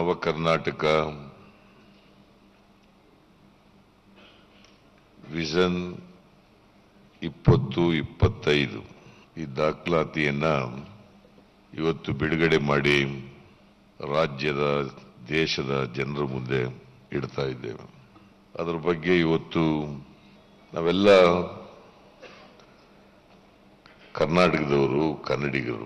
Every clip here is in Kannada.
ನವ ಕರ್ನಾಟಕ ವಿಷನ್ ಇಪ್ಪತ್ತು ಇಪ್ಪತ್ತೈದು ಈ ದಾಖಲಾತಿಯನ್ನ ಇವತ್ತು ಬಿಡುಗಡೆ ಮಾಡಿ ರಾಜ್ಯದ ದೇಶದ ಜನರ ಮುಂದೆ ಇಡ್ತಾ ಇದ್ದೇವೆ ಅದರ ಬಗ್ಗೆ ಇವತ್ತು ನಾವೆಲ್ಲ ಕರ್ನಾಟಕದವರು ಕನ್ನಡಿಗರು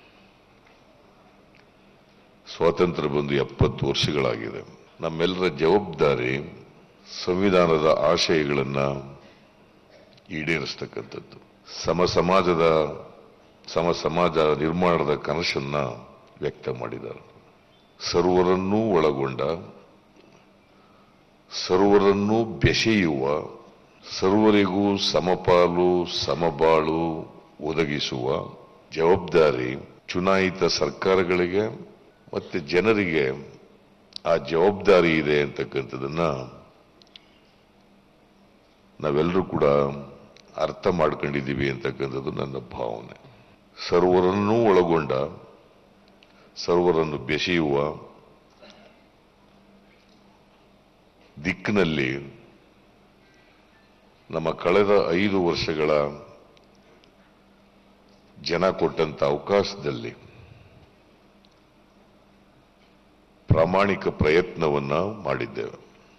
ಸ್ವಾತಂತ್ರ್ಯ ಬಂದು ಎಪ್ಪತ್ತು ವರ್ಷಗಳಾಗಿದೆ ನಮ್ಮೆಲ್ಲರ ಜವಾಬ್ದಾರಿ ಸಂವಿಧಾನದ ಆಶಯಗಳನ್ನ ಈಡೇರಿಸ್ತಕ್ಕಂಥದ್ದು ಸಮ ಸಮಾಜದ ಸಮ ಸಮಾಜ ನಿರ್ಮಾಣದ ಕನಸನ್ನ ವ್ಯಕ್ತ ಮಾಡಿದ್ದಾರೆ ಸರ್ವರನ್ನೂ ಒಳಗೊಂಡ ಸರ್ವರನ್ನೂ ಬೆಸೆಯುವ ಸರ್ವರಿಗೂ ಸಮಪಾಲು ಸಮಬಾಳು ಒದಗಿಸುವ ಜವಾಬ್ದಾರಿ ಚುನಾಯಿತ ಸರ್ಕಾರಗಳಿಗೆ ಮತ್ತೆ ಜನರಿಗೆ ಆ ಜವಾಬ್ದಾರಿ ಇದೆ ಅಂತಕ್ಕಂಥದನ್ನ ನಾವೆಲ್ಲರೂ ಕೂಡ ಅರ್ಥ ಮಾಡ್ಕೊಂಡಿದ್ದೀವಿ ಅಂತಕ್ಕಂಥದ್ದು ನನ್ನ ಭಾವನೆ ಸರ್ವರನ್ನೂ ಒಳಗೊಂಡ ಸರ್ವರನ್ನು ಬೆಸೆಯುವ ದಿಕ್ಕಿನಲ್ಲಿ ನಮ್ಮ ಕಳೆದ ಐದು ವರ್ಷಗಳ ಜನ ಕೊಟ್ಟಂತ ಅವಕಾಶದಲ್ಲಿ ಪ್ರಾಮಾಣಿಕ ಪ್ರಯತ್ನವನ್ನ ಮಾಡಿದ್ದೇವೆ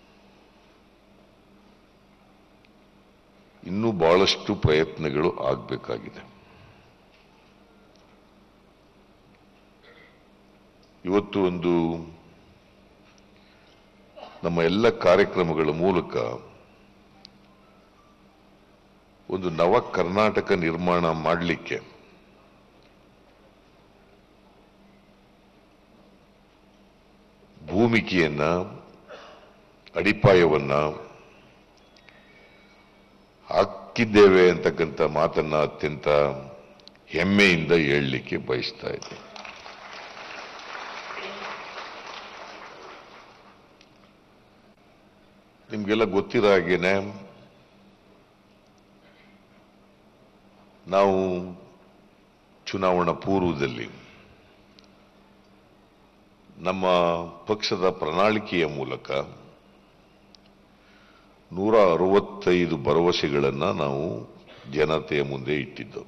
ಇನ್ನೂ ಬಹಳಷ್ಟು ಪ್ರಯತ್ನಗಳು ಆಗಬೇಕಾಗಿದೆ ಇವತ್ತು ಒಂದು ನಮ್ಮ ಎಲ್ಲ ಕಾರ್ಯಕ್ರಮಗಳ ಮೂಲಕ ಒಂದು ನವ ಕರ್ನಾಟಕ ನಿರ್ಮಾಣ ಮಾಡಲಿಕ್ಕೆ ಭೂಮಿಕೆಯನ್ನ ಅಡಿಪಾಯವನ್ನ ಹಾಕಿದ್ದೇವೆ ಅಂತಕ್ಕಂಥ ಮಾತನ್ನ ಅತ್ಯಂತ ಹೆಮ್ಮೆಯಿಂದ ಹೇಳಲಿಕ್ಕೆ ಬಯಸ್ತಾ ಇದ್ದೆ ನಿಮ್ಗೆಲ್ಲ ಗೊತ್ತಿರೋ ಹಾಗೇನೆ ನಾವು ಚುನಾವಣಾ ಪೂರ್ವದಲ್ಲಿ ನಮ್ಮ ಪಕ್ಷದ ಪ್ರಣಾಳಿಕೆಯ ಮೂಲಕ ನೂರ ಅರವತ್ತೈದು ಭರವಸೆಗಳನ್ನ ನಾವು ಜನತೆಯ ಮುಂದೆ ಇಟ್ಟಿದ್ದೆವು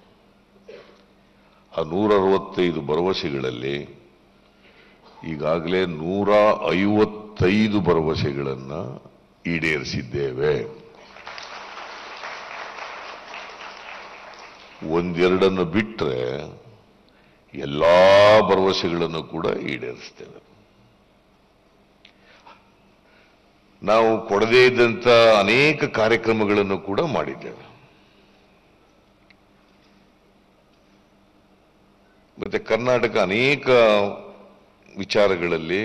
ಆ ನೂರ ಅರವತ್ತೈದು ಭರವಸೆಗಳಲ್ಲಿ ಈಗಾಗಲೇ ನೂರ ಐವತ್ತೈದು ಭರವಸೆಗಳನ್ನ ಈಡೇರಿಸಿದ್ದೇವೆ ಒಂದೆರಡನ್ನು ಬಿಟ್ಟರೆ ಎಲ್ಲಾ ಭರವಸೆಗಳನ್ನು ಕೂಡ ಈಡೇರಿಸ್ತೇವೆ ನಾವು ಕೊಡದೇ ಇದ್ದಂತ ಅನೇಕ ಕಾರ್ಯಕ್ರಮಗಳನ್ನು ಕೂಡ ಮಾಡಿದ್ದೇವೆ ಮತ್ತೆ ಕರ್ನಾಟಕ ಅನೇಕ ವಿಚಾರಗಳಲ್ಲಿ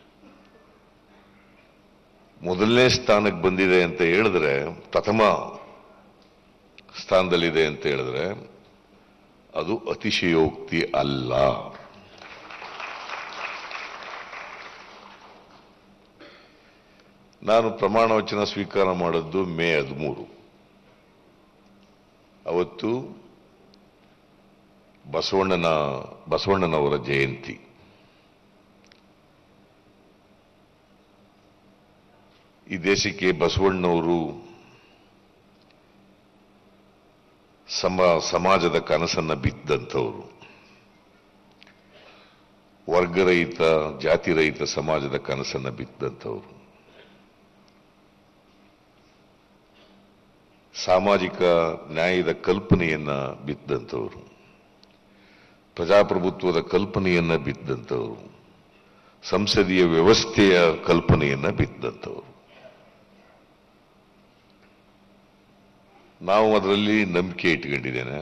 ಮೊದಲನೇ ಸ್ಥಾನಕ್ಕೆ ಬಂದಿದೆ ಅಂತ ಹೇಳಿದ್ರೆ ಪ್ರಥಮ ಸ್ಥಾನದಲ್ಲಿದೆ ಅಂತ ಹೇಳಿದ್ರೆ ಅದು ಅತಿಶಯೋಕ್ತಿ ಅಲ್ಲ ನಾನು ಪ್ರಮಾಣ ವಚನ ಸ್ವೀಕಾರ ಮಾಡದ್ದು ಮೇ ಹದಿಮೂರು ಅವತ್ತು ಬಸವಣ್ಣನ ಬಸವಣ್ಣನವರ ಜಯಂತಿ ಈ ದೇಶಕ್ಕೆ ಬಸವಣ್ಣವರು ಸಮ ಸಮಾಜದ ಕನಸನ್ನ ಬಿತ್ತಂಥವ್ರು ವರ್ಗರಹಿತ ಜಾತಿರಹಿತ ಸಮಾಜದ ಕನಸನ್ನ ಬಿತ್ತಂಥವ್ರು ಸಾಮಾಜಿಕ ನ್ಯಾಯದ ಕಲ್ಪನೆಯನ್ನ ಬಿತ್ತಂಥವ್ರು ಪ್ರಜಾಪ್ರಭುತ್ವದ ಕಲ್ಪನೆಯನ್ನ ಬಿತ್ತಂಥವ್ರು ಸಂಸದೀಯ ವ್ಯವಸ್ಥೆಯ ಕಲ್ಪನೆಯನ್ನ ಬಿತ್ತಂಥವ್ರು ನಾವು ಅದರಲ್ಲಿ ನಂಬಿಕೆ ಇಟ್ಕೊಂಡಿದ್ದೇನೆ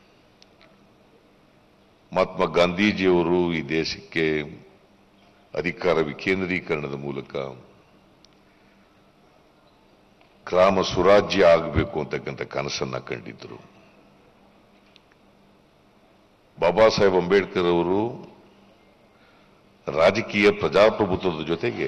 ಮಹಾತ್ಮ ಗಾಂಧೀಜಿಯವರು ಈ ದೇಶಕ್ಕೆ ಅಧಿಕಾರ ವಿಕೇಂದ್ರೀಕರಣದ ಮೂಲಕ ಗ್ರಾಮ ಸುರಾಜ್ಯ ಆಗಬೇಕು ಅಂತಕ್ಕಂಥ ಕನಸನ್ನ ಕಂಡಿದ್ರು ಬಾಬಾ ಸಾಹೇಬ್ ಅಂಬೇಡ್ಕರ್ ಅವರು ರಾಜಕೀಯ ಪ್ರಜಾಪ್ರಭುತ್ವದ ಜೊತೆಗೆ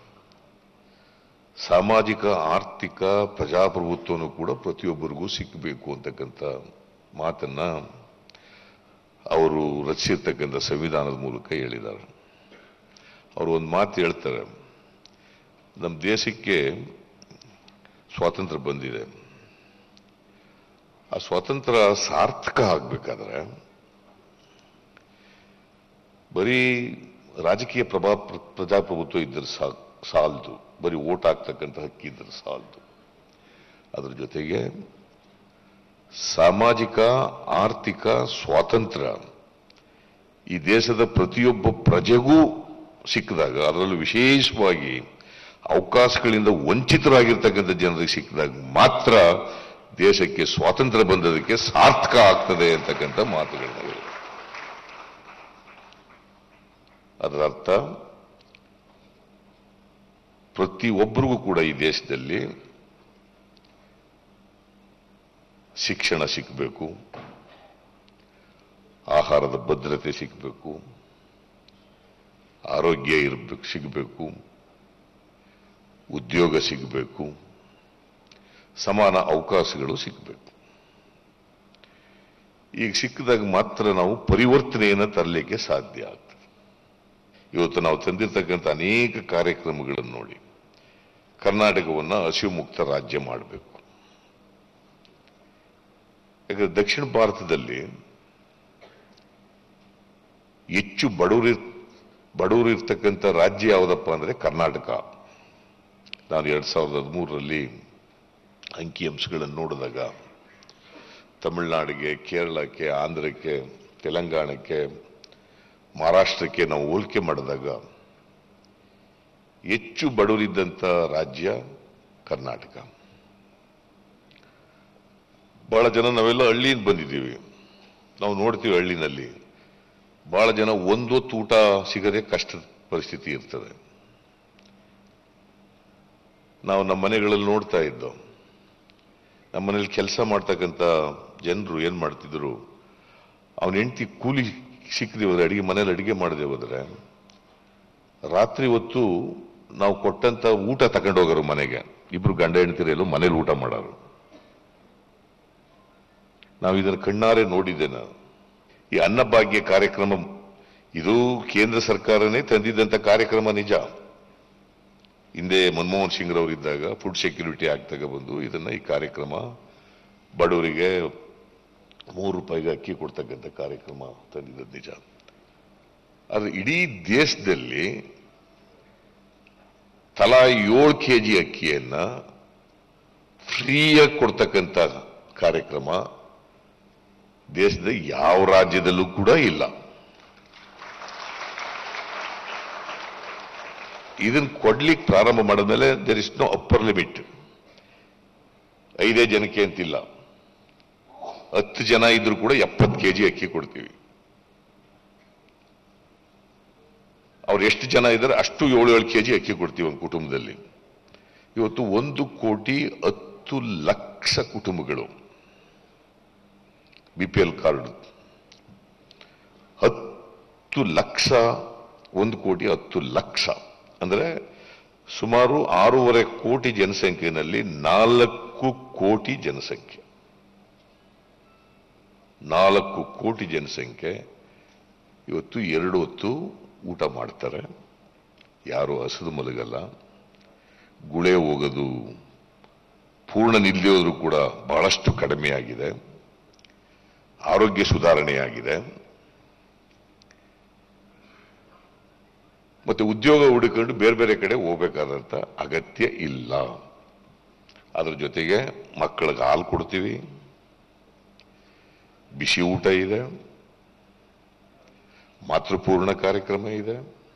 ಸಾಮಾಜಿಕ ಆರ್ಥಿಕ ಪ್ರಜಾಪ್ರಭುತ್ವನು ಕೂಡ ಪ್ರತಿಯೊಬ್ಬರಿಗೂ ಸಿಕ್ಕಬೇಕು ಅಂತಕ್ಕಂಥ ಮಾತನ್ನ ಅವರು ರಚಿಸಿರ್ತಕ್ಕಂಥ ಸಂವಿಧಾನದ ಮೂಲಕ ಹೇಳಿದ್ದಾರೆ ಅವರು ಒಂದು ಮಾತು ಹೇಳ್ತಾರೆ ನಮ್ಮ ದೇಶಕ್ಕೆ ಸ್ವಾತಂತ್ರ್ಯ ಬಂದಿದೆ ಆ ಸ್ವಾತಂತ್ರ್ಯ ಸಾರ್ಥಕ ಆಗ್ಬೇಕಾದ್ರೆ ಬರೀ ರಾಜಕೀಯ ಪ್ರಭಾ ಪ್ರಜಾಪ್ರಭುತ್ವ ಇದ್ದರೆ ಸಾ ಸಾಲದು ಬರೀ ಓಟ್ ಹಾಕ್ತಕ್ಕಂಥ ಹಕ್ಕಿ ಇದ್ದರೆ ಸಾಲದು ಅದ್ರ ಜೊತೆಗೆ ಸಾಮಾಜಿಕ ಆರ್ಥಿಕ ಸ್ವಾತಂತ್ರ್ಯ ಈ ದೇಶದ ಪ್ರತಿಯೊಬ್ಬ ಪ್ರಜೆಗೂ ಸಿಕ್ಕಿದಾಗ ಅದರಲ್ಲೂ ವಿಶೇಷವಾಗಿ ಅವಕಾಶಗಳಿಂದ ವಂಚಿತರಾಗಿರ್ತಕ್ಕಂಥ ಜನರಿಗೆ ಸಿಕ್ಕಿದಾಗ ಮಾತ್ರ ದೇಶಕ್ಕೆ ಸ್ವಾತಂತ್ರ್ಯ ಬಂದದಕ್ಕೆ ಸಾರ್ಥಕ ಆಗ್ತದೆ ಅಂತಕ್ಕಂಥ ಮಾತುಗಳನ್ನ ಹೇಳಿದ್ರು. ಅದರ ಅರ್ಥ ಪ್ರತಿಯೊಬ್ಬರಿಗೂ ಕೂಡ ಈ ದೇಶದಲ್ಲಿ ಶಿಕ್ಷಣ ಸಿಕ್ಕಬೇಕು ಆಹಾರದ ಭದ್ರತೆ ಸಿಗಬೇಕು ಆರೋಗ್ಯ ಇರಬೇಕು ಸಿಗಬೇಕು ಉದ್ಯೋಗ ಸಿಗಬೇಕು ಸಮಾನ ಅವಕಾಶಗಳು ಸಿಗಬೇಕು ಈಗ ಸಿಕ್ಕಿದಾಗ ಮಾತ್ರ ನಾವು ಪರಿವರ್ತನೆಯನ್ನು ತರಲಿಕ್ಕೆ ಸಾಧ್ಯ ಆಗ್ತದೆ ಇವತ್ತು ನಾವು ತಂದಿರ್ತಕ್ಕಂಥ ಅನೇಕ ಕಾರ್ಯಕ್ರಮಗಳನ್ನು ನೋಡಿ ಕರ್ನಾಟಕವನ್ನು ಹಸಿವು ಮುಕ್ತ ರಾಜ್ಯ ಮಾಡಬೇಕು ಯಾಕಂದ್ರೆ ದಕ್ಷಿಣ ಭಾರತದಲ್ಲಿ ಹೆಚ್ಚು ಬಡವರು ಬಡವರು ಇರ್ತಕ್ಕಂಥ ರಾಜ್ಯ ಯಾವುದಪ್ಪ ಅಂದ್ರೆ ಕರ್ನಾಟಕ ನಾನು ಎರಡ್ ಸಾವಿರದ ಹದಿಮೂರರಲ್ಲಿ ಅಂಕಿಅಂಶಗಳನ್ನು ನೋಡಿದಾಗ ತಮಿಳುನಾಡಿಗೆ ಕೇರಳಕ್ಕೆ ಆಂಧ್ರಕ್ಕೆ ತೆಲಂಗಾಣಕ್ಕೆ ಮಹಾರಾಷ್ಟ್ರಕ್ಕೆ ನಾವು ಹೋಲಿಕೆ ಮಾಡಿದಾಗ ಹೆಚ್ಚು ಬಡವರಿದ್ದಂಥ ರಾಜ್ಯ ಕರ್ನಾಟಕ ಬಹಳ ಜನ ನಾವೆಲ್ಲ ಹಳ್ಳಿಯಿಂದ ಬಂದಿದ್ದೀವಿ ನಾವು ನೋಡ್ತೀವಿ ಹಳ್ಳಿನಲ್ಲಿ ಬಹಳ ಜನ ಒಂದೊತ್ತು ಊಟ ಸಿಗದೆ ಕಷ್ಟದ ಪರಿಸ್ಥಿತಿ ಇರ್ತದೆ ನಾವು ನಮ್ಮ ಮನೆಗಳಲ್ಲಿ ನೋಡ್ತಾ ಇದ್ದೋ ನಮ್ಮ ಮನೇಲಿ ಕೆಲಸ ಮಾಡ್ತಕ್ಕಂಥ ಜನರು ಏನ್ ಮಾಡ್ತಿದ್ರು ಅವನ ಹೆಂಡತಿ ಕೂಲಿ ಸಿಕ್ಕದೆ ಹೋದ್ರೆ ಅಡಿಗೆ ಮನೇಲಿ ಅಡಿಗೆ ಮಾಡದೆ ಹೋದ್ರೆ ರಾತ್ರಿ ಹೊತ್ತು ನಾವು ಕೊಟ್ಟಂತ ಊಟ ತಗೊಂಡು ಹೋಗೋರು ಮನೆಗೆ ಇಬ್ರು ಗಂಡ ಹೆಂಡತಿರೆಲ್ಲೂ ಮನೇಲಿ ಊಟ ಮಾಡೋರು ನಾವು ಇದನ್ನು ಕಣ್ಣಾರೆ ನೋಡಿದ್ದೆ ನಾನು ಈ ಅನ್ನಭಾಗ್ಯ ಕಾರ್ಯಕ್ರಮ ಇದು ಕೇಂದ್ರ ಸರ್ಕಾರನೇ ತಂದಿದ್ದಂತ ಕಾರ್ಯಕ್ರಮ ನಿಜ ಹಿಂದೆ ಮನಮೋಹನ್ ಸಿಂಗ್ ಇದ್ದಾಗ ಫುಡ್ ಸೆಕ್ಯೂರಿಟಿ ಆಗ್ತಾಗ ಬಂದು ಇದನ್ನ ಈ ಕಾರ್ಯಕ್ರಮ ಬಡವರಿಗೆ ಮೂರು ರೂಪಾಯಿಗೆ ಅಕ್ಕಿ ಕೊಡ್ತಕ್ಕಂಥ ಕಾರ್ಯಕ್ರಮ ತಂದಿದ್ದದ್ದು ನಿಜ ಆದ್ರೆ ಇಡೀ ದೇಶದಲ್ಲಿ ತಲಾ ಏಳು ಕೆ ಜಿ ಅಕ್ಕಿಯನ್ನ ಫ್ರೀಯಾಗಿ ಕೊಡ್ತಕ್ಕಂಥ ಕಾರ್ಯಕ್ರಮ ದೇಶದ ಯಾವ ರಾಜ್ಯದಲ್ಲೂ ಕೂಡ ಇಲ್ಲ ಇದನ್ನ ಕೊಡ್ಲಿಕ್ಕೆ ಪ್ರಾರಂಭ ಮಾಡಿದ್ಮೇಲೆ there is no upper limit ಐದೇ ಜನಕ್ಕೆ ಅಂತಿಲ್ಲ ಹತ್ತು ಜನ ಇದ್ರು ಕೂಡ ಎಪ್ಪತ್ತು ಕೆಜಿ ಅಕ್ಕಿ ಕೊಡ್ತೀವಿ ಅವ್ರು ಎಷ್ಟು ಜನ ಇದ್ದಾರೆ ಅಷ್ಟು ಏಳು ಏಳು ಕೆಜಿ ಅಕ್ಕಿ ಕೊಡ್ತೀವಿ ಒಂದು ಕುಟುಂಬದಲ್ಲಿ ಇವತ್ತು ಒಂದು ಕೋಟಿ ಹತ್ತು ಲಕ್ಷ ಕುಟುಂಬಗಳು ಬಿ ಪಿ ಎಲ್ ಕಾರ್ಡ್ ಹತ್ತು ಲಕ್ಷ ಒಂದು ಕೋಟಿ ಹತ್ತು ಲಕ್ಷ ಅಂದ್ರೆ ಸುಮಾರು ಆರೂವರೆ ಕೋಟಿ ಜನಸಂಖ್ಯೆಯಲ್ಲಿ ನಾಲ್ಕು ಕೋಟಿ ಜನಸಂಖ್ಯೆ ನಾಲ್ಕು ಕೋಟಿ ಜನಸಂಖ್ಯೆ ಇವತ್ತು ಎರಡು ಹೊತ್ತು ಊಟ ಮಾಡ್ತಾರೆ ಯಾರು ಹಸಿದು ಮಲಗಲ್ಲ ಗುಳೆ ಹೋಗೋದು ಪೂರ್ಣ ನಿಲ್ಲದೆ ಹೋದ್ರೂ ಕೂಡ ಬಹಳಷ್ಟು ಕಡಿಮೆ ಆಗಿದೆ ಆರೋಗ್ಯ ಸುಧಾರಣೆಯಾಗಿದೆ ಮತ್ತೆ ಉದ್ಯೋಗ ಹುಡುಕೊಂಡು ಬೇರೆ ಬೇರೆ ಕಡೆ ಹೋಗ್ಬೇಕಾದಂತ ಅಗತ್ಯ ಇಲ್ಲ ಅದ್ರ ಜೊತೆಗೆ ಮಕ್ಕಳಿಗೆ ಹಾಲು ಕೊಡ್ತೀವಿ ಬಿಸಿ ಊಟ ಇದೆ ಮಾತೃಪೂರ್ಣ ಕಾರ್ಯಕ್ರಮ ಇದೆ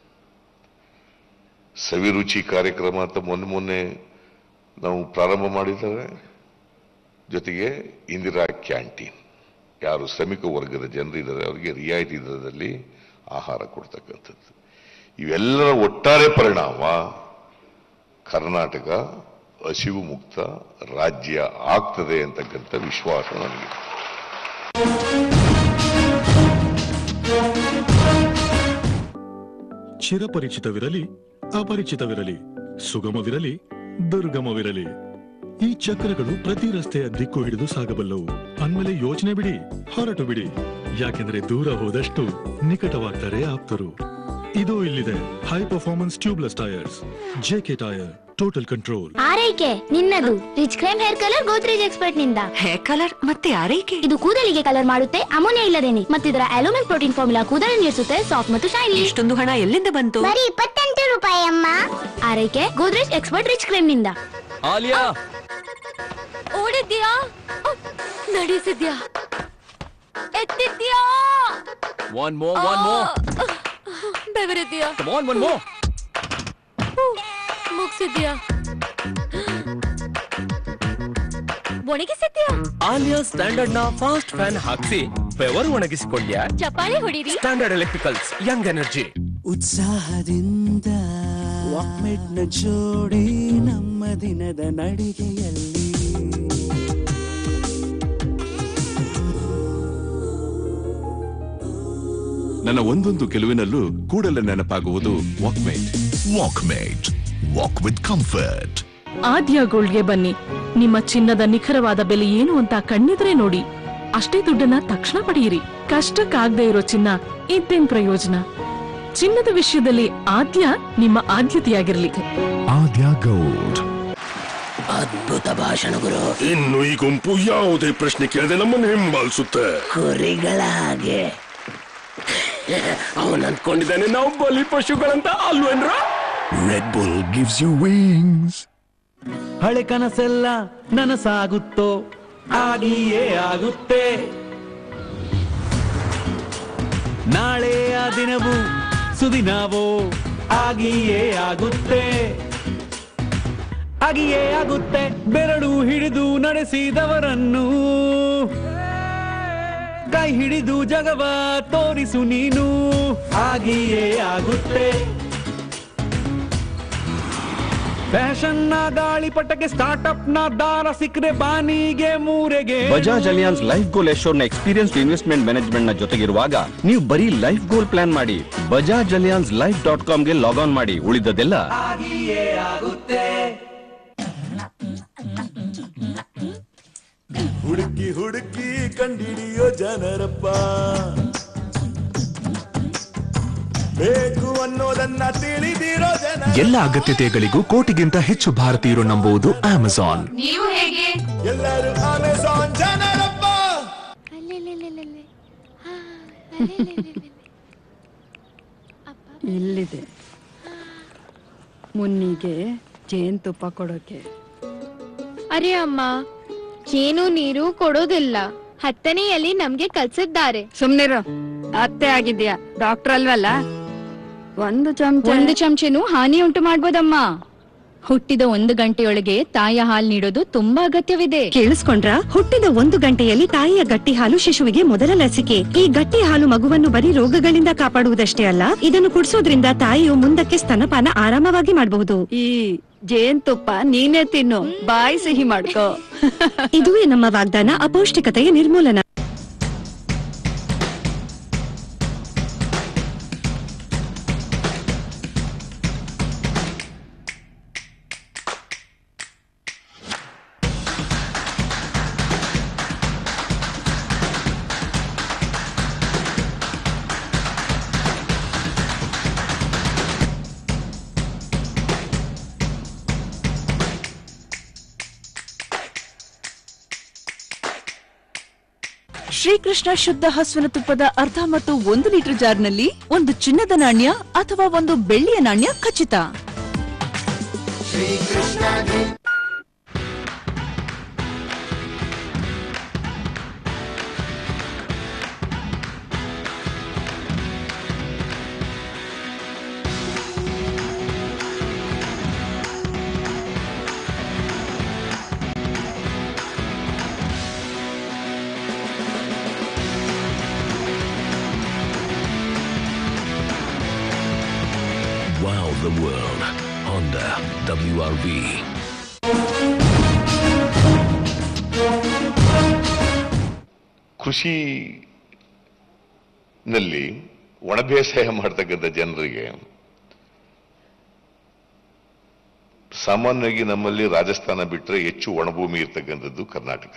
ಸವಿರುಚಿ ಕಾರ್ಯಕ್ರಮ ಅಂತ ಮೊನ್ನೆ ಮೊನ್ನೆ ನಾವು ಪ್ರಾರಂಭ ಮಾಡಿದ್ದಾರೆ ಜೊತೆಗೆ ಇಂದಿರಾ ಕ್ಯಾಂಟೀನ್ ಯಾರು ಶ್ರಮಿಕ ವರ್ಗದ ಜನರಿದ್ದಾರೆ ಅವರಿಗೆ ರಿಯಾಯಿತಿ ದರದಲ್ಲಿ ಆಹಾರ ಕೊಡ್ತಕ್ಕಂಥದ್ದು ಇವೆಲ್ಲರ ಒಟ್ಟಾರೆ ಪರಿಣಾಮ ಕರ್ನಾಟಕ ಹಸಿವು ಮುಕ್ತ ರಾಜ್ಯ ಆಗ್ತದೆ ಅಂತಕ್ಕಂಥ ವಿಶ್ವಾಸ ನನಗೆ ಚಿರಪರಿಚಿತವಿರಲಿ ಅಪರಿಚಿತವಿರಲಿ ಸುಗಮವಿರಲಿ ದುರ್ಗಮವಿರಲಿ ಈ ಚಕ್ರಗಳು ಪ್ರತಿ ರಸ್ತೆಯ ದಿಕ್ಕು ಹಿಡಿದು ಸಾಗಬಲ್ಲವು ಅಂದ್ಮೇಲೆ ಯೋಚನೆ ಬಿಡಿ ಹೊರಟು ಬಿಡಿ ಯಾಕೆಂದ್ರೆ ದೂರ ಹೋದಷ್ಟು ನಿಕಟವಾಗ್ತಾರೆ ಆಪ್ತರು ಇದು ಇಲ್ಲಿದೆ high performance tubeless tyres JK tyre total control ಆರೈಕೆ ನಿನ್ನದು rich creme hair colour Godrej expert ನಿಂದ ಹೇರ್ ಕಲರ್ ಮತ್ತೆ ಆರೈಕೆ ಇದು ಕೂದಲಿಗೆ ಕಲರ್ ಮಾಡುತ್ತೆ ಅಮೋನಿಯಾ ಇಲ್ಲದೇನೆ ಮತ್ತಿದರ ಅಲ್ಯೂಮಿನ್ ಪ್ರೋಟೀನ್ ಫಾರ್ಮುಲಾ ಕೂದಲನ್ನು ಇರಿಸುತ್ತೆ ಸಾಫ್ಟ್ ಮತ್ತು ಶೈನಿ ಇಷ್ಟೊಂದು ಹಣ ಎಲ್ಲಿಂದ ಬಂತು ಬರೀ ಇಪ್ಪತ್ತೆಂಟು ರೂಪಾಯಿ ಅಮ್ಮ ಆರೈಕೆ ಗೋದ್ರೇಜ್ ಎಕ್ಸ್ಪರ್ಟ್ ರಿಚ್ ಕ್ರೈಮ್ ನಿಂದ ಆಲಿಯಾ ಓಡಿದ್ಯಾ ನಡೆಸಿದ್ಯಾ ಎತ್ತಿದ್ಯಾ ಒನ್ ಮೋ ಒನ್ ಮೋ ಬೆವರಿದ್ಯಾ ಕಮ್ ಆನ್ ಒನ್ ಮೋ ಮುಗಿಸಿದ್ಯಾ ಒಣಗಿಸಿದ್ಯಾ ಆಲಿಯಾ ಸ್ಟ್ಯಾಂಡರ್ಡ್ ನ ಫಾಸ್ಟ್ ಫ್ಯಾನ್ ಹಾಕ್ಸಿ ಬೆವರು ಒಣಗಿಸಿಕೊಂಡ್ಯಾ ಚಪಾಳಿ ಹೊಡಿರಿ ಸ್ಟ್ಯಾಂಡರ್ಡ್ ಎಲೆಕ್ಟ್ರಿಕಲ್ಸ್ ಯಂಗ್ ಎನರ್ಜಿ ಉತ್ಸಾಹದಿಂದ ವಾಕ್ಮೆಟ್ನ ಜೋಡಿ ನಮ್ಮ ದಿನದ ನಡಿಗೆಯಲ್ಲಿ ನನ್ನ ಒಂದೊಂದು ಗೆಲುವಿನಲ್ಲೂ ಕೂಡಲೇ ನೆನಪಾಗುವುದು Walkmate Walkmate walk with comfort ಆದ್ಯ ಗೋಲ್ಡ್ಗೆ ಬನ್ನಿ ನಿಮ್ಮ ಚಿನ್ನದ ನಿಖರವಾದ ಬೆಲೆ ಏನು ಅಂತ ಕಣ್ಣಿದ್ರೆ ನೋಡಿ ಅಷ್ಟೇ ದುಡ್ಡನ್ನ ತಕ್ಷಣ ಪಡೆಯಿರಿ ಕಷ್ಟಕ್ಕಾಗದೇ ಇರೋ ಚಿನ್ನ ಇದ್ದೇನ್ ಪ್ರಯೋಜನ ಚಿನ್ನದ ವಿಷಯದಲ್ಲಿ ಆದ್ಯ ನಿಮ್ಮ ಆದ್ಯತೆಯಾಗಿರ್ಲಿ ಆದ್ಯ ಗೋಲ್ಡ್ ಅದ್ಭುತ ಭಾಷಣ ಗುರು ಇನ್ನು ಈ ಗುಂಪು ಯಾವುದೇ ಪ್ರಶ್ನೆ ಕೇಳದೆ ನಮ್ಮನ್ನು ಹಿಂಬಾಲಿಸುತ್ತೆ ಕುರಿಗಳ ಹಾಗೆ ಅವನ್ ಅನ್ಕೊಂಡಿದ್ದಾನೆ ನಾವು ಬಲಿ ಪಶುಗಳಂತ ಅಲ್ವೇನ್ರ Red Bull gives you wings ಹಳೆ ಕನಸೆಲ್ಲ ನನಸಾಗುತ್ತೋ ಆಗಿಯೇ ಆಗುತ್ತೆ ನಾಳೆಯ ದಿನವು ಸುದಿನವೋ ಆಗಿಯೇ ಆಗುತ್ತೆ ಆಗಿಯೇ ಆಗುತ್ತೆ ಬೆರಳು ಹಿಡಿದು ನಡೆಸಿದವರನ್ನು ಕೈ ಹಿಡಿದು ಜಗವ ತೋರಿಸು ನೀನು ಆಗಿಯೇ ಆಗುತ್ತೆ ಫ್ಯಾಷನ್ ನ ಗಾಳಿಪಟಕ್ಕೆ ಸ್ಟಾರ್ಟ್ಅಪ್ ನ ದಾರ ಸಿಕ್ಕರೆ ಬಾನಿಗೆ ಮೂರೆಗೆ ಬಜಾಜ್ ಅಲಿಯಾನ್ಸ್ ಲೈಫ್ ಗೋಲ್ ಎಶೋರ್ನ ಎಕ್ಸ್ಪೀರಿಯನ್ಸ್ ಇನ್ವೆಸ್ಟ್ಮೆಂಟ್ ಮ್ಯಾನೇಜ್ಮೆಂಟ್ ನ ಜೊತೆಗಿರುವಾಗ ನೀವು ಬರೀ ಲೈಫ್ ಗೋಲ್ ಪ್ಲಾನ್ ಮಾಡಿ ಬಜಾಜ್ ಅಲಿಯಾನ್ಸ್ ಲೈಫ್ ಡಾಟ್ ಕಾಮ್ಗೆ ಲಾಗ್ ಆನ್ ಮಾಡಿ ಉಳಿದದೆಲ್ಲ ಆಗಿಯೇ ಆಗುತ್ತೆ ಹುಡುಕಿ ಹುಡುಕಿ ಕಂಡಿಡಿಯೋ ಜನರಪ್ಪ ಬೇಕು ಅನ್ನೋದನ್ನ ತಿಳಿದಿರೋ ಜನ ಎಲ್ಲ ಅಗತ್ಯತೆಗಳಿಗೂ ಕೋಟಿಗಿಂತ ಹೆಚ್ಚು ಭಾರತೀಯರು ನಂಬುವುದು ಅಮೆಜಾನ್ ಎಲ್ಲರೂ ಅಮೆಜಾನ್ ಜನರಪ್ಪ ಇಲ್ಲಿದೆ ಮುನ್ನಿಗೆ ಜೇನುತುಪ್ಪ ಕೊಡೋಕೆ ಅರೆ ಅಮ್ಮ ಏನು ನೀರು ಕೊಡೋದಿಲ್ಲ ಹತ್ತನೆಯಲ್ಲಿ ನಮ್ಗೆ ಕಲ್ಸಿದ್ದಾರೆ ಸುಮ್ನಿರು ಅತ್ತೆ ಆಗಿದ್ಯಾ ಡಾಕ್ಟರ್ ಅಲ್ವಲ್ಲ ಒಂದು ಚಮಚ ಒಂದು ಚಮಚೆನೂ ಹಾನಿ ಉಂಟು ಮಾಡ್ಬೋದಮ್ಮ ಹುಟ್ಟಿದ ಒಂದು ಗಂಟೆಯೊಳಗೆ ತಾಯಿಯ ಹಾಲು ನೀಡೋದು ತುಂಬಾ ಅಗತ್ಯವಿದೆ ಕೇಳಿಸ್ಕೊಂಡ್ರ ಹುಟ್ಟಿದ ಒಂದು ಗಂಟೆಯಲ್ಲಿ ತಾಯಿಯ ಗಟ್ಟಿ ಹಾಲು ಶಿಶುವಿಗೆ ಮೊದಲ ಲಸಿಕೆ ಈ ಗಟ್ಟಿ ಹಾಲು ಮಗುವನ್ನು ಬರೀ ರೋಗಗಳಿಂದ ಕಾಪಾಡುವುದಷ್ಟೇ ಅಲ್ಲ ಇದನ್ನು ಕುಡಿಸೋದ್ರಿಂದ ತಾಯಿಯು ಮುಂದಕ್ಕೆ ಸ್ತನಪಾನ ಆರಾಮವಾಗಿ ಮಾಡಬಹುದು ಈ ಜೇನ್ತುಪ್ಪ ನೀನೇ ತಿನ್ನು ಬಾಯಿ ಸಿಹಿ ಮಾಡ್ಕೋ ಇದುವೇ ನಮ್ಮ ವಾಗ್ದಾನ ಅಪೌಷ್ಟಿಕತೆಯ ನಿರ್ಮೂಲನ ಶ್ರೀಕೃಷ್ಣ ಶುದ್ಧ ಹಸುವಿನ ತುಪ್ಪದ ಅರ್ಧ ಮತ್ತು ಒಂದು ಲೀಟರ್ ಜಾರ್ನಲ್ಲಿ ಒಂದು ಚಿನ್ನದ ನಾಣ್ಯ ಅಥವಾ ಒಂದು ಬೆಳ್ಳಿಯ ನಾಣ್ಯ ಖಚಿತ Wow the world. Honda WRV. ಕೃಷಿನಲ್ಲಿ ಒಣ ಬೇಸಾಯ ಮಾಡ್ತಕ್ಕಂಥ ಜನರಿಗೆ ಸಾಮಾನ್ಯವಾಗಿ ನಮ್ಮಲ್ಲಿ ರಾಜಸ್ಥಾನ ಬಿಟ್ಟರೆ ಹೆಚ್ಚು ಒಣಭೂಮಿ ಇರ್ತಕ್ಕಂಥದ್ದು ಕರ್ನಾಟಕ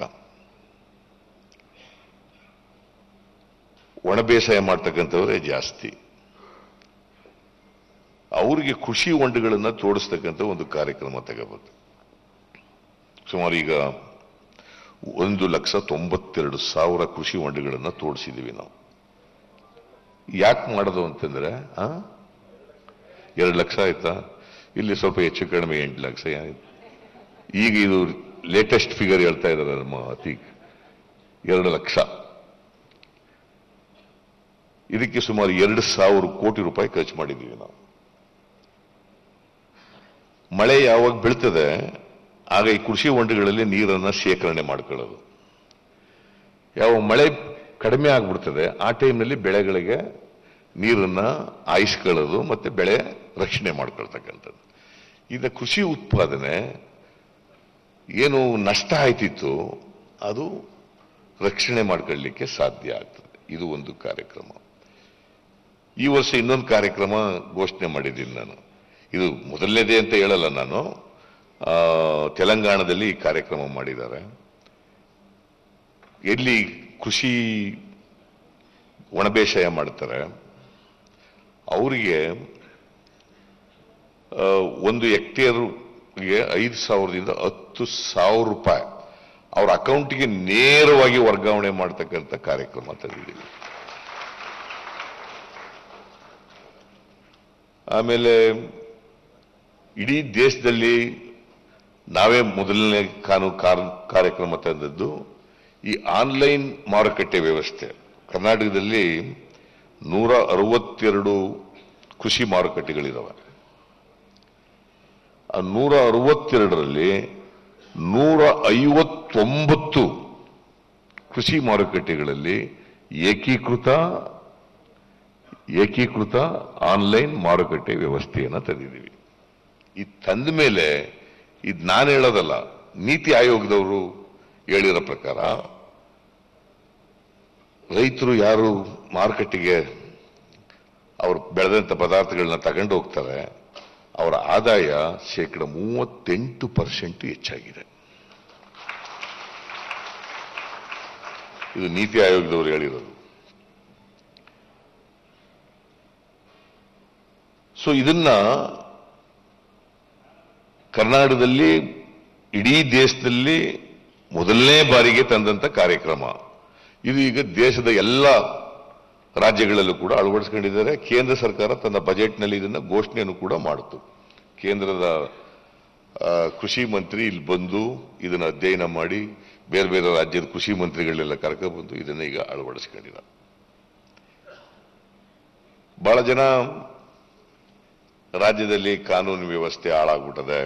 ಒಣ ಬೇಸಾಯ ಮಾಡ್ತಕ್ಕಂಥವರೇ ಜಾಸ್ತಿ ಅವರಿಗೆ ಕೃಷಿ ಹೊಂಡಗಳನ್ನ ತೋಡಿಸ್ತಕ್ಕಂಥ ಒಂದು ಕಾರ್ಯಕ್ರಮ ತಗೋಬೇಕು ಸುಮಾರು ಈಗ ಒಂದು ಲಕ್ಷ ತೊಂಬತ್ತೆರಡು ಸಾವಿರ ಕೃಷಿ ಹೊಂಡಗಳನ್ನ ತೋಡಿಸಿದೀವಿ ನಾವು ಯಾಕೆ ಮಾಡೋದು ಅಂತಂದ್ರೆ ಆ ಎರಡು ಲಕ್ಷ ಆಯ್ತಾ ಇಲ್ಲಿ ಸ್ವಲ್ಪ ಹೆಚ್ಚು ಕಡಿಮೆ ಎಂಟು ಲಕ್ಷ ಆಯ್ತು ಈಗ ಇದು ಲೇಟೆಸ್ಟ್ ಫಿಗರ್ ಹೇಳ್ತಾ ಇದ್ದಾರೆ ನಮ್ಮ ಅತೀಕ್ ಎರಡು ಲಕ್ಷ ಇದಕ್ಕೆ ಸುಮಾರು ಎರಡು ಸಾವಿರ ಕೋಟಿ ರೂಪಾಯಿ ಖರ್ಚು ಮಾಡಿದ್ದೀವಿ ನಾವು ಮಳೆ ಯಾವಾಗ ಬೀಳ್ತದೆ ಆಗ ಈ ಕೃಷಿ ಹೊಂಡಗಳಲ್ಲಿ ನೀರನ್ನ ಶೇಖರಣೆ ಮಾಡ್ಕೊಳ್ಳೋದು ಯಾವ ಮಳೆ ಕಡಿಮೆ ಆಗ್ಬಿಡ್ತದೆ ಆ ಟೈಮ್ನಲ್ಲಿ ಬೆಳೆಗಳಿಗೆ ನೀರನ್ನ ಆಯಿಸ್ಕೊಳ್ಳೋದು ಮತ್ತೆ ಬೆಳೆ ರಕ್ಷಣೆ ಮಾಡ್ಕೊಳ್ತಕ್ಕಂಥದ್ದು ಇನ್ನು ಕೃಷಿ ಉತ್ಪಾದನೆ ಏನು ನಷ್ಟ ಆಯ್ತಿತ್ತು ಅದು ರಕ್ಷಣೆ ಮಾಡ್ಕೊಳ್ಳಿಕ್ಕೆ ಸಾಧ್ಯ ಆಗ್ತದೆ ಇದು ಒಂದು ಕಾರ್ಯಕ್ರಮ ಈ ವರ್ಷ ಇನ್ನೊಂದು ಕಾರ್ಯಕ್ರಮ ಘೋಷಣೆ ಮಾಡಿದ್ದೀನಿ ನಾನು ಇದು ಮೊದಲನೇದೇ ಅಂತ ಹೇಳಲ್ಲ ನಾನು ಆ, ತೆಲಂಗಾಣದಲ್ಲಿ ಈ ಕಾರ್ಯಕ್ರಮ ಮಾಡಿದ್ದಾರೆ ಎಲ್ಲಿ ಕೃಷಿ ಒಣಬೇಸಾಯ ಮಾಡ್ತಾರೆ ಅವರಿಗೆ ಆ, ಒಂದು ಹೆಕ್ಟೇರ್ಗೆ ಐದು ಸಾವಿರದಿಂದ ಹತ್ತು ಸಾವಿರ ರೂಪಾಯಿ ಅವ್ರ ಅಕೌಂಟ್ಗೆ ನೇರವಾಗಿ ವರ್ಗಾವಣೆ ಮಾಡ್ತಕ್ಕಂಥ ಕಾರ್ಯಕ್ರಮ ತಂದಿದ್ದೀವಿ ಆಮೇಲೆ ಇಡೀ ದೇಶದಲ್ಲಿ ನಾವೇ ಮೊದಲನೇ ಕಾನೂನು ಕಾರ್- ಕಾರ್ಯಕ್ರಮ ತಂದದ್ದು ಈ ಆನ್ಲೈನ್ ಮಾರುಕಟ್ಟೆ ವ್ಯವಸ್ಥೆ ಕರ್ನಾಟಕದಲ್ಲಿ ನೂರ ಅರವತ್ತೆರಡು ಕೃಷಿ ಮಾರುಕಟ್ಟೆಗಳಿದಾವೆ ಆ ನೂರ ಅರವತ್ತೆರಡರಲ್ಲಿ ನೂರ ಐವತ್ತೊಂಬತ್ತು ಕೃಷಿ ಮಾರುಕಟ್ಟೆಗಳಲ್ಲಿ ಏಕೀಕೃತ ಏಕೀಕೃತ ಆನ್ಲೈನ್ ಮಾರುಕಟ್ಟೆ ವ್ಯವಸ್ಥೆಯನ್ನು ತಂದಿದ್ದೀವಿ ಇದು ತಂದ ಮೇಲೆ ಇದು ನಾನು ಹೇಳೋದಲ್ಲ ನೀತಿ ಆಯೋಗದವರು ಹೇಳಿರೋ ಪ್ರಕಾರ ರೈತರು ಯಾರು ಮಾರುಕಟ್ಟೆಗೆ ಅವ್ರು ಬೆಳೆದಂತ ಪದಾರ್ಥಗಳನ್ನ ತಗೊಂಡು ಹೋಗ್ತಾರೆ ಅವರ ಆದಾಯ ಶೇಕಡ ಮೂವತ್ತೆಂಟು ಪರ್ಸೆಂಟ್ ಹೆಚ್ಚಾಗಿದೆ ಇದು ನೀತಿ ಆಯೋಗದವರು ಹೇಳಿರೋದು ಸೊ ಇದನ್ನ ಕರ್ನಾಟಕದಲ್ಲಿ ಇಡೀ ದೇಶದಲ್ಲಿ ಮೊದಲನೇ ಬಾರಿಗೆ ತಂದಂತ ಕಾರ್ಯಕ್ರಮ ಇದು ಈಗ ದೇಶದ ಎಲ್ಲ ರಾಜ್ಯಗಳಲ್ಲೂ ಕೂಡ ಅಳವಡಿಸ್ಕೊಂಡಿದ್ದಾರೆ ಕೇಂದ್ರ ಸರ್ಕಾರ ತನ್ನ ಬಜೆಟ್ನಲ್ಲಿ ಇದನ್ನ ಘೋಷಣೆಯನ್ನು ಕೂಡ ಮಾಡಿತು ಕೇಂದ್ರದ ಆ, ಕೃಷಿ ಮಂತ್ರಿ ಇಲ್ಲಿ ಬಂದು ಇದನ್ನ ಅಧ್ಯಯನ ಮಾಡಿ ಬೇರೆ ಬೇರೆ ರಾಜ್ಯದ ಕೃಷಿ ಮಂತ್ರಿಗಳೆಲ್ಲ ಕರ್ಕೊಬಂದು ಇದನ್ನ ಈಗ ಅಳವಡಿಸ್ಕೊಂಡಿದ್ದಾರೆ ಬಹಳ ಜನ ರಾಜ್ಯದಲ್ಲಿ ಕಾನೂನು ವ್ಯವಸ್ಥೆ ಹಾಳಾಗ್ಬಿಟ್ಟದೆ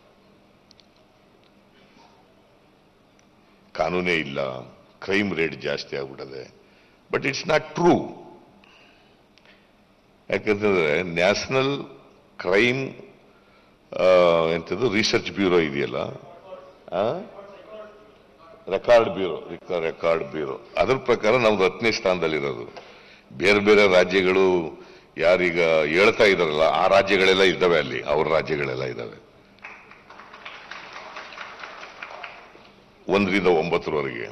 ಕಾನೂನೇ ಇಲ್ಲ ಕ್ರೈಮ್ ರೇಟ್ ಜಾಸ್ತಿ ಆಗ್ಬಿಟ್ಟದೆ ಬಟ್ ಇಟ್ಸ್ ನಾಟ್ ಟ್ರೂ ಯಾಕಂತಂದ್ರೆ ನ್ಯಾಷನಲ್ ಕ್ರೈಮ್ ಎಂಥದ್ದು ರಿಸರ್ಚ್ ಬ್ಯೂರೋ ಇದೆಯಲ್ಲ ರೆಕಾರ್ಡ್ ಬ್ಯೂರೋ ರೆಕಾರ್ಡ್ ಬ್ಯೂರೋ ಅದ್ರ ಪ್ರಕಾರ ನಮ್ದು ಹತ್ತನೇ ಸ್ಥಾನದಲ್ಲಿರೋದು ಬೇರೆ ಬೇರೆ ರಾಜ್ಯಗಳು ಯಾರೀಗ ಹೇಳ್ತಾ ಇದಾರಲ್ಲ ಆ ರಾಜ್ಯಗಳೆಲ್ಲ ಇದ್ದಾವೆ ಅಲ್ಲಿ ಅವ್ರ ರಾಜ್ಯಗಳೆಲ್ಲ ಇದ್ದಾವೆ ಒಂದರಿಂದ ಒಂಬತ್ತರವರೆಗೆ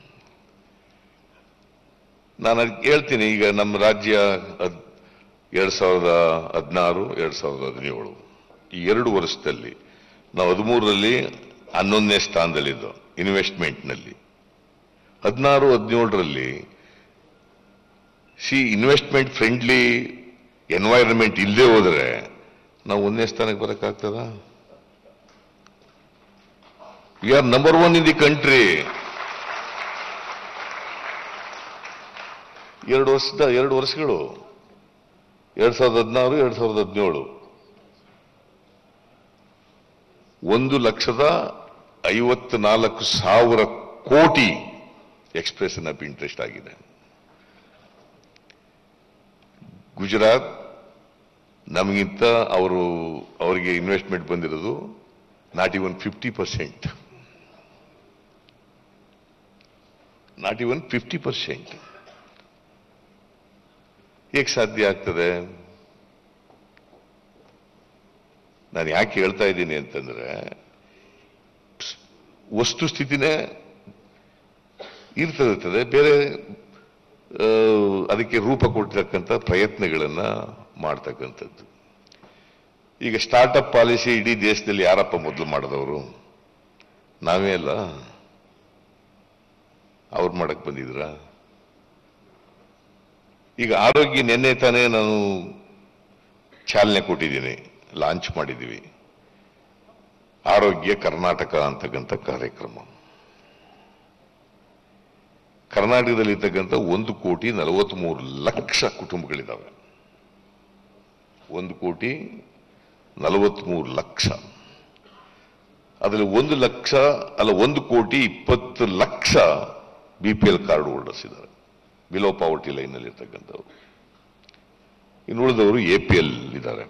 ನಾನು ಅದಕ್ಕೆ ಹೇಳ್ತೀನಿ ಈಗ ನಮ್ಮ ರಾಜ್ಯ ಹದ್- ಎರಡ್ ಸಾವಿರದ ಹದಿನಾರು ಎರಡ್ ಸಾವಿರದ ಹದಿನೇಳು ಈ ಎರಡು ವರ್ಷದಲ್ಲಿ ನಾವು ಹದಿಮೂರರಲ್ಲಿ ಹನ್ನೊಂದನೇ ಸ್ಥಾನದಲ್ಲಿದ್ದು ಇನ್ವೆಸ್ಟ್ಮೆಂಟ್ನಲ್ಲಿ ಹದಿನಾರು ಹದಿನೇಳರಲ್ಲಿ ಸಿ ಇನ್ವೆಸ್ಟ್ಮೆಂಟ್ ಫ್ರೆಂಡ್ಲಿ ಎನ್ವೈರನ್ಮೆಂಟ್ ಇಲ್ಲದೆ ಹೋದ್ರೆ ನಾವು ಒಂದನೇ ಸ್ಥಾನಕ್ಕೆ ಬರಕ್ಕಾಗ್ತದ we are number one in the country ಎರಡು ವರ್ಷದ ಎರಡು ವರ್ಷಗಳು ಎರಡ್ ಸಾವಿರದ ಹದಿನಾರು ಎರಡ್ ಸಾವಿರದ ಹದಿನೇಳು ಒಂದು ಲಕ್ಷದ ಐವತ್ನಾಲ್ಕು ಸಾವಿರ ಕೋಟಿ ಎಕ್ಸ್ಪ್ರೆಷನ್ ಆಫ್ ಇಂಟ್ರೆಸ್ಟ್ ಆಗಿದೆ ಗುಜರಾತ್ ನಮಗಿಂತ ಅವರು ಅವರಿಗೆ ಇನ್ವೆಸ್ಟ್ಮೆಂಟ್ ಬಂದಿರೋದು not even fifty percent not even fifty percent ಹೇಗೆ ಸಾಧ್ಯ ಆಗ್ತದೆ ನಾನು ಯಾಕೆ ಹೇಳ್ತಾ ಇದ್ದೀನಿ ಅಂತಂದ್ರೆ ವಸ್ತು ಸ್ಥಿತಿನೇ ಇರ್ತದೆ ಬೇರೆ ಆ, ಅದಕ್ಕೆ ರೂಪ ಕೊಡ್ತಕ್ಕಂಥ ಪ್ರಯತ್ನಗಳನ್ನ ಮಾಡ್ತಕ್ಕಂಥದ್ದು ಈಗ ಸ್ಟಾರ್ಟ್ಅಪ್ ಪಾಲಿಸಿ ಇಡೀ ದೇಶದಲ್ಲಿ ಯಾರಪ್ಪ ಮೊದಲು ಮಾಡಿದವರು ನಾವೇ ಅಲ್ಲ ಅವ್ರು ಮಾಡಕ್ ಬಂದಿದ್ರ ಈಗ ಆರೋಗ್ಯ ನಿನ್ನೆ ತಾನೇ ನಾನು ಚಾಲನೆ ಕೊಟ್ಟಿದ್ದೀನಿ ಲಾಂಚ್ ಮಾಡಿದ್ದೀವಿ ಆರೋಗ್ಯ ಕರ್ನಾಟಕ ಅಂತಕ್ಕಂಥ ಕಾರ್ಯಕ್ರಮ ಕರ್ನಾಟಕದಲ್ಲಿ ಇರ್ತಕ್ಕಂಥ ಒಂದು ಕೋಟಿ ನಲವತ್ಮೂರು ಲಕ್ಷ ಕುಟುಂಬಗಳಿದ್ದಾವೆ ಒಂದು ಕೋಟಿ ನಲವತ್ಮೂರು ಲಕ್ಷ ಅದರಲ್ಲಿ ಒಂದು ಲಕ್ಷ ಅಲ್ಲ ಒಂದು ಕೋಟಿ ಇಪ್ಪತ್ತು ಲಕ್ಷ B P L card holders ಇದ್ದಾರೆ ಬಿಲೋ ಪಾವರ್ಟಿ ಲೈನಲ್ಲಿ ಇರ್ತಕ್ಕಂಥವ್ರು ಇನ್ನು ಉಳಿದವರು ಎ ಪಿ ಎಲ್ ಇದ್ದಾರೆ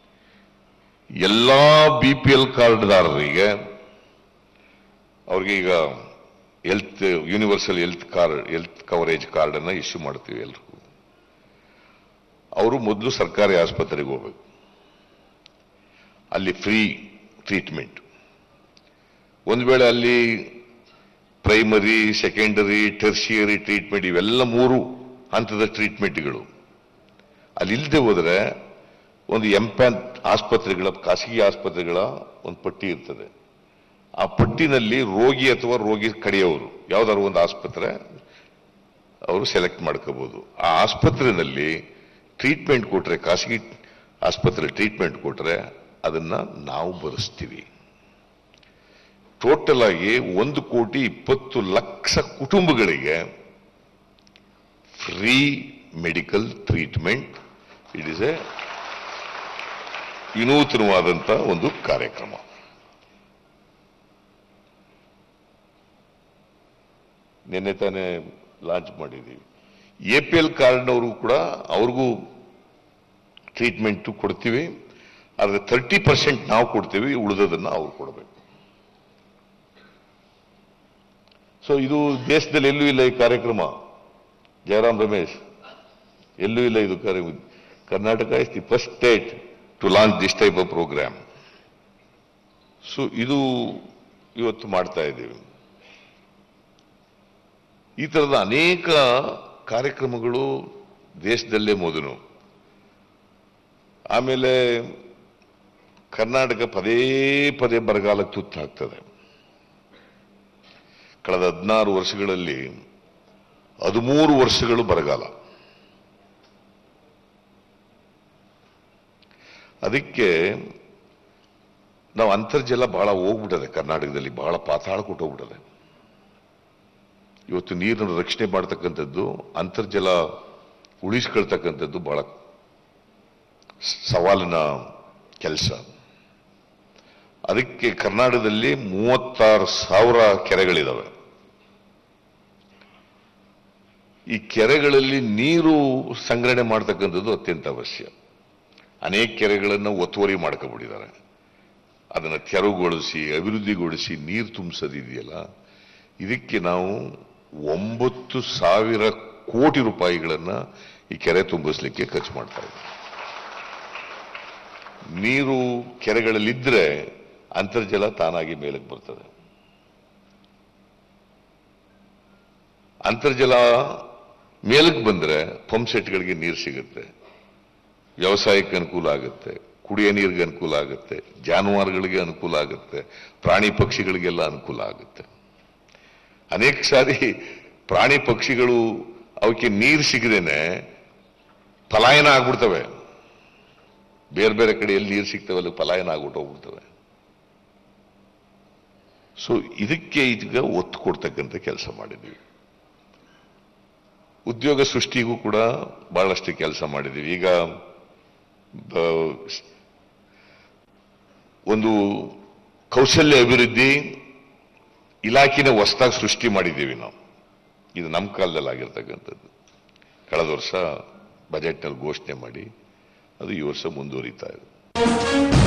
ಎಲ್ಲಾ ಬಿ ಪಿ ಎಲ್ ಕಾರ್ಡ್ದಾರರಿಗೆ ಅವ್ರಿಗೆ ಈಗ health universal health card health coverage card ಅನ್ನ ಇಶ್ಯೂ ಮಾಡ್ತೀವಿ ಎಲ್ರಿಗೂ ಅವರು ಮೊದಲು ಸರ್ಕಾರಿ ಆಸ್ಪತ್ರೆಗೆ ಹೋಗ್ಬೇಕು ಅಲ್ಲಿ ಫ್ರೀ ಟ್ರೀಟ್ಮೆಂಟ್ ಒಂದು ವೇಳೆ ಅಲ್ಲಿ ಪ್ರೈಮರಿ ಸೆಕೆಂಡರಿ ಟೆರ್ಷಿಯರಿ ಟ್ರೀಟ್ಮೆಂಟ್ ಇವೆಲ್ಲ ಮೂರು ಹಂತದ ಟ್ರೀಟ್ಮೆಂಟ್ಗಳು ಅಲ್ಲಿ ಇಲ್ಲದೆ ಹೋದ್ರೆ ಒಂದು ಎಂಪ್ಯಾನ್ ಆಸ್ಪತ್ರೆಗಳ ಖಾಸಗಿ ಆಸ್ಪತ್ರೆಗಳ ಒಂದು ಪಟ್ಟಿ ಇರ್ತದೆ ಆ ಪಟ್ಟಿನಲ್ಲಿ ರೋಗಿ ಅಥವಾ ರೋಗಿ ಕಡೆಯವರು ಯಾವ್ದಾದ್ರು ಒಂದು ಆಸ್ಪತ್ರೆ ಅವರು ಸೆಲೆಕ್ಟ್ ಮಾಡ್ಕೋಬಹುದು ಆ ಆಸ್ಪತ್ರೆಯಲ್ಲಿ ಟ್ರೀಟ್ಮೆಂಟ್ ಕೊಟ್ರೆ ಖಾಸಗಿ ಆಸ್ಪತ್ರೆ ಟ್ರೀಟ್ಮೆಂಟ್ ಕೊಟ್ರೆ ಅದನ್ನ ನಾವು ಭರಿಸ್ತೀವಿ ಟೋಟಲ್ ಆಗಿ ಒಂದು ಕೋಟಿ ಇಪ್ಪತ್ತು ಲಕ್ಷ ಕುಟುಂಬಗಳಿಗೆ free medical treatment it is a ವಿನೂತನವಾದಂತ ಒಂದು ಕಾರ್ಯಕ್ರಮ ನಿನ್ನೆ ತಾನೇ ಲಾಂಚ್ ಮಾಡಿದ್ದೀವಿ ಎ ಪಿ ಎಲ್ ಕಾರ್ಡ್ನವ್ರಿಗೂ ಕೂಡ ಅವ್ರಿಗೂ ಟ್ರೀಟ್ಮೆಂಟ್ ಕೊಡ್ತೀವಿ ಆದರೆ ತರ್ಟಿ ಪರ್ಸೆಂಟ್ ನಾವು ಕೊಡ್ತೀವಿ ಉಳಿದದನ್ನ ಅವ್ರು ಕೊಡಬೇಕು ಸೊ ಇದು ದೇಶದಲ್ಲಿ ಎಲ್ಲೂ ಇಲ್ಲ ಈ ಕಾರ್ಯಕ್ರಮ ಜಯರಾಮ್ ರಮೇಶ್ ಎಲ್ಲೂ ಇಲ್ಲ ಇದು ಕಾರ್ಯಕ್ರಮ Karnataka is the first state to launch this type of program so ಇದು ಇವತ್ತು ಮಾಡ್ತಾ ಇದ್ದೀವಿ ಈ ತರದ ಅನೇಕ ಕಾರ್ಯಕ್ರಮಗಳು ದೇಶದಲ್ಲೇ ಮೊದಲು ಆಮೇಲೆ ಕರ್ನಾಟಕ ಪದೇ ಪದೇ ಬರಗಾಲಕ್ಕೆ ತುತ್ತಾಗ್ತದೆ ಕಳೆದ ಹದಿನಾರು ವರ್ಷಗಳಲ್ಲಿ ಹದಿಮೂರು ವರ್ಷಗಳು ಬರಗಾಲ ಅದಕ್ಕೆ ನಾವು ಅಂತರ್ಜಲ ಬಹಳ ಹೋಗ್ಬಿಟ್ಟದೆ ಕರ್ನಾಟಕದಲ್ಲಿ ಬಹಳ ಪಾತಾಳ ಕೊಟ್ಟೋಗ್ಬಿಟ್ಟದೆ ಇವತ್ತು ನೀರನ್ನು ರಕ್ಷಣೆ ಮಾಡ್ತಕ್ಕಂಥದ್ದು ಅಂತರ್ಜಲ ಉಳಿಸ್ಕೊಳ್ತಕ್ಕಂಥದ್ದು ಬಹಳ ಸವಾಲಿನ ಕೆಲಸ ಅದಕ್ಕೆ ಕರ್ನಾಟಕದಲ್ಲಿ ಮೂವತ್ತಾರು ಸಾವಿರ ಕೆರೆಗಳಿದಾವೆ ಈ ಕೆರೆಗಳಲ್ಲಿ ನೀರು ಸಂಗ್ರಹಣೆ ಮಾಡ್ತಕ್ಕಂಥದ್ದು ಅತ್ಯಂತ ಅವಶ್ಯ ಅನೇಕ ಕೆರೆಗಳನ್ನು ಒತ್ತುವರಿ ಮಾಡ್ಕೊಬಿಟ್ಟಿದ್ದಾರೆ ಅದನ್ನ ತೆರವುಗೊಳಿಸಿ ಅಭಿವೃದ್ಧಿಗೊಳಿಸಿ ನೀರು ತುಂಬಿಸೋದಿದೆಯಲ್ಲ ಇದಕ್ಕೆ ನಾವು ಒಂಬತ್ತು ಸಾವಿರ ಕೋಟಿ ರೂಪಾಯಿಗಳನ್ನ ಈ ಕೆರೆ ತುಂಬಿಸ್ಲಿಕ್ಕೆ ಖರ್ಚು ಮಾಡ್ತಾ ಇದ್ದೀವಿ ನೀರು ಕೆರೆಗಳಲ್ಲಿದ್ರೆ ಅಂತರ್ಜಲ ತಾನಾಗಿ ಮೇಲಕ್ಕೆ ಬರ್ತದೆ ಅಂತರ್ಜಲ ಮೇಲಕ್ಕೆ ಬಂದ್ರೆ ಪಂಪ್ ಸೆಟ್ಗಳಿಗೆ ನೀರು ಸಿಗುತ್ತೆ ವ್ಯವಸಾಯಕ್ಕೆ ಅನುಕೂಲ ಆಗುತ್ತೆ ಕುಡಿಯೋ ನೀರಿಗೆ ಅನುಕೂಲ ಆಗುತ್ತೆ ಜಾನುವಾರುಗಳಿಗೆ ಅನುಕೂಲ ಆಗುತ್ತೆ ಪ್ರಾಣಿ ಪಕ್ಷಿಗಳಿಗೆಲ್ಲ ಅನುಕೂಲ ಆಗುತ್ತೆ ಅನೇಕ ಸಾರಿ ಪ್ರಾಣಿ ಪಕ್ಷಿಗಳು ಅವಕ್ಕೆ ನೀರು ಸಿಗದೇನೆ ಪಲಾಯನ ಆಗ್ಬಿಡ್ತವೆ ಬೇರೆ ಬೇರೆ ಕಡೆ ಎಲ್ಲಿ ನೀರು ಸಿಗ್ತವೆ ಅಲ್ಲಿ ಪಲಾಯನ ಆಗ್ಬಿಟ್ಟು ಹೋಗ್ಬಿಡ್ತವೆ ಸೊ ಇದಕ್ಕೆ ಈಗ ಒತ್ತು ಕೊಡ್ತಕ್ಕಂಥ ಕೆಲಸ ಮಾಡಿದ್ದೀವಿ ಉದ್ಯೋಗ ಸೃಷ್ಟಿಗೂ ಕೂಡ ಬಹಳಷ್ಟು ಕೆಲಸ ಮಾಡಿದ್ದೀವಿ ಈಗ ಬ- ಒಂದು ಕೌಶಲ್ಯ ಅಭಿವೃದ್ಧಿ ಇಲಾಖೆನ ಹೊಸದಾಗಿ ಸೃಷ್ಟಿ ಮಾಡಿದ್ದೀವಿ ನಾವು ಇದು ನಮ್ಮ ಕಾಲದಲ್ಲಿ ಆಗಿರ್ತಕ್ಕಂಥದ್ದು ಕಳೆದ ವರ್ಷ ಬಜೆಟ್ನಲ್ಲಿ ಘೋಷಣೆ ಮಾಡಿ ಅದು ಈ ವರ್ಷ ಮುಂದುವರಿತಾ ಇದೆ